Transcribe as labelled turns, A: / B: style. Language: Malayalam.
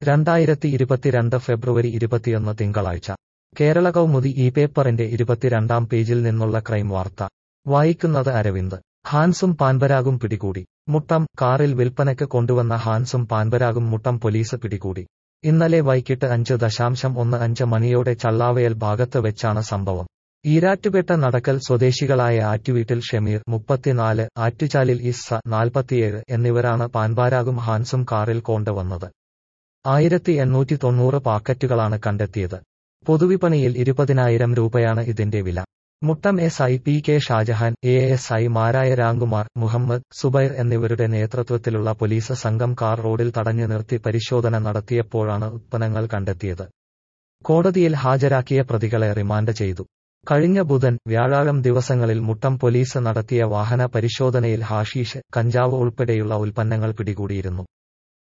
A: രണ്ടായിരത്തി ഇരുപത്തിരണ്ട് ഫെബ്രുവരി ഇരുപത്തിയൊന്ന് തിങ്കളാഴ്ച കേരള കൗമുദി ഈ പേപ്പറിന്റെ ഇരുപത്തിരണ്ടാം പേജിൽ നിന്നുള്ള ക്രൈം വാർത്ത വായിക്കുന്നത് അരവിന്ദ് ഹാൻസും പാൻപരാഗും പിടികൂടി മുട്ടം കാറിൽ വിൽപ്പനയ്ക്ക് കൊണ്ടുവന്ന ഹാൻസും പാൻപരാഗും മുട്ടം പോലീസ് പിടികൂടി ഇന്നലെ വൈകിട്ട് അഞ്ച് ദശാംശം ഒന്ന് അഞ്ച് മണിയോടെ ചള്ളാവയൽ ഭാഗത്ത് വെച്ചാണ് സംഭവം ഈരാറ്റുപേട്ട നടക്കൽ സ്വദേശികളായ ആറ്റുവീട്ടിൽ ഷമീർ മുപ്പത്തിനാല് ആറ്റുചാലിൽ ഇസ്സ നാൽപ്പത്തിയേഴ് എന്നിവരാണ് പാൻപാരാഗും ഹാൻസും കാറിൽ കൊണ്ടുവന്നത് ആയിരത്തി എണ്ണൂറ്റി തൊണ്ണൂറ് പാക്കറ്റുകളാണ് കണ്ടെത്തിയത് പൊതുവിപണിയിൽ ഇരുപതിനായിരം രൂപയാണ് ഇതിന്റെ വില Muttom S I P K Shajahan A S I മാരായ രാംകുമാർ മുഹമ്മദ് സുബൈർ എന്നിവരുടെ നേതൃത്വത്തിലുള്ള പോലീസ് സംഘം കാർ റോഡിൽ തടഞ്ഞു നിർത്തി പരിശോധന നടത്തിയപ്പോഴാണ് ഉത്പന്നങ്ങൾ കണ്ടെത്തിയത് കോടതിയിൽ ഹാജരാക്കിയ പ്രതികളെ റിമാൻഡ് ചെയ്തു കഴിഞ്ഞ ബുധൻ വ്യാഴാഴം ദിവസങ്ങളിൽ മുട്ടം പോലീസ് നടത്തിയ വാഹന പരിശോധനയിൽ ഹാഷീഷ് കഞ്ചാവ് ഉൾപ്പെടെയുള്ള ഉൽപ്പന്നങ്ങൾ പിടികൂടിയിരുന്നു